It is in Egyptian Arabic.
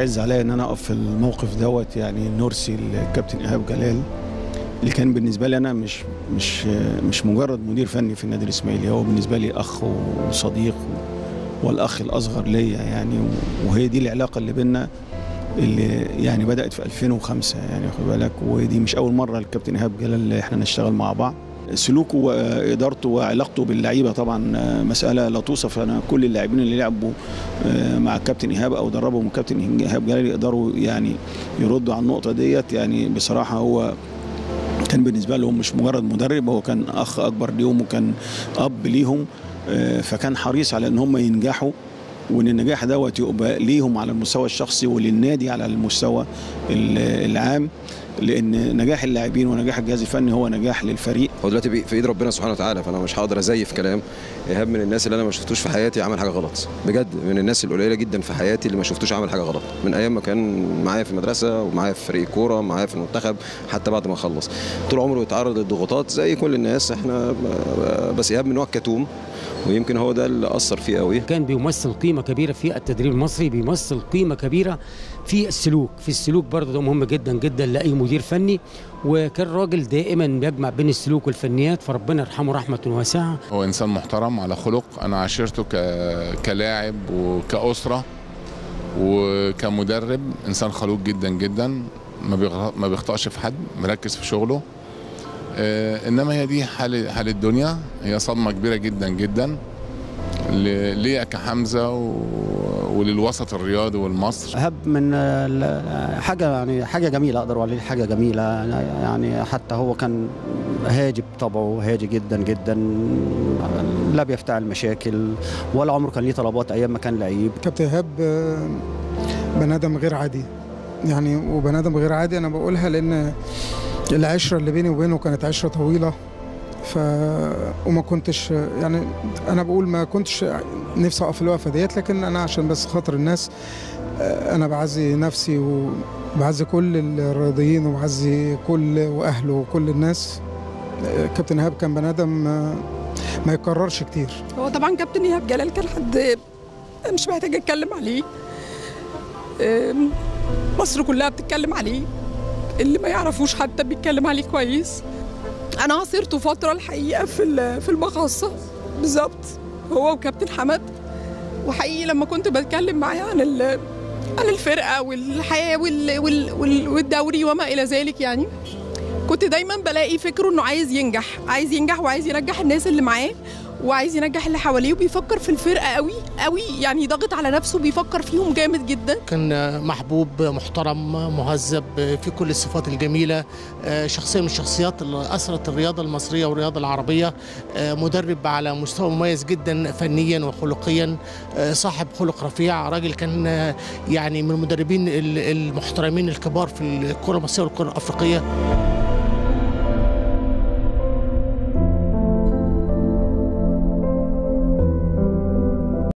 يعز عليا ان انا اقف في الموقف دوت يعني نرسي الكابتن ايهاب جلال اللي كان بالنسبه لي انا مش مش مش مجرد مدير فني في النادي الاسماعيلي هو بالنسبه لي اخ وصديق والاخ الاصغر ليا يعني وهي دي العلاقه اللي بينا اللي يعني بدات في 2005 يعني خد بالك ودي مش اول مره الكابتن ايهاب جلال احنا نشتغل مع بعض سلوكه وادارته وعلاقته باللعيبه طبعا مساله لا توصف انا كل اللاعبين اللي لعبوا مع الكابتن ايهاب او دربهم الكابتن ايهاب جلال يقدروا يعني يردوا على النقطه ديت يعني بصراحه هو كان بالنسبه لهم مش مجرد مدرب هو كان اخ اكبر ليهم وكان اب ليهم فكان حريص على ان هم ينجحوا وان النجاح دوت يبقى ليهم على المستوى الشخصي وللنادي على المستوى العام لان نجاح اللاعبين ونجاح الجهاز الفني هو نجاح للفريق هو دلوقتي في ايد ربنا سبحانه وتعالى فانا مش هقدر ازيف كلام ايهاب من الناس اللي انا ما شفتوش في حياتي عمل حاجه غلط بجد من الناس القليله جدا في حياتي اللي ما شفتوش عمل حاجه غلط من ايام ما كان معايا في المدرسه ومعايا في فريق كوره معايا في المنتخب حتى بعد ما خلص طول عمره يتعرض للضغوطات زي كل الناس احنا بس ايهاب من نوع كتوم ويمكن هو ده اللي اثر فيه قوي كان بيمثل قيمه كبيره في التدريب المصري بيمثل قيمه كبيره في السلوك في السلوك برضه ده مهم جدا جدا لاي مدير فني وكان راجل دائما بيجمع بين السلوك والفنيات فربنا يرحمه رحمه واسعه هو انسان محترم على خلق انا عاشرته ك... كلاعب وكاسره وكمدرب انسان خلوق جدا جدا ما بيغ... ما بيخطاش في حد مركز في شغله آه انما هي دي حال حال الدنيا هي صدمه كبيره جدا جدا ليا كحمزه و... وللوسط الرياضي والمصر هب من حاجه يعني حاجه جميله اقدر اقول حاجه جميله يعني حتى هو كان هادي بطبعه هادي جدا جدا لا بيفتعل مشاكل ولا عمره كان ليه طلبات ايام ما كان لعيب كابتن ايهاب بني ادم غير عادي يعني وبني ادم غير عادي انا بقولها لان العشره اللي بيني وبينه كانت عشره طويله ف وما كنتش يعني انا بقول ما كنتش نفسي اقف الوقفه ديت لكن انا عشان بس خاطر الناس انا بعزي نفسي وبعزي كل الرياضيين وبعزي كل واهله وكل الناس كابتن ايهاب كان بني ادم ما يكررش كتير هو طبعا كابتن ايهاب جلال كان حد مش محتاج اتكلم عليه مصر كلها بتتكلم عليه اللي ما يعرفوش حتى بيتكلم عليه كويس انا عاصرته فتره الحقيقه في في المخصه بالظبط هو وكابتن حمد وحقيقي لما كنت بتكلم معاه عن عن الفرقه والحياه وال وال وال والدوري وما الى ذلك يعني كنت دايما بلاقي فكره انه عايز ينجح عايز ينجح وعايز ينجح الناس اللي معاه وعايز ينجح اللي حواليه وبيفكر في الفرقه قوي قوي يعني ضاغط على نفسه بيفكر فيهم جامد جدا كان محبوب محترم مهذب في كل الصفات الجميله شخصيه من الشخصيات اللي اثرت الرياضه المصريه والرياضه العربيه مدرب على مستوى مميز جدا فنيا وخلقيا صاحب خلق رفيع راجل كان يعني من المدربين المحترمين الكبار في الكره المصريه والكره الافريقيه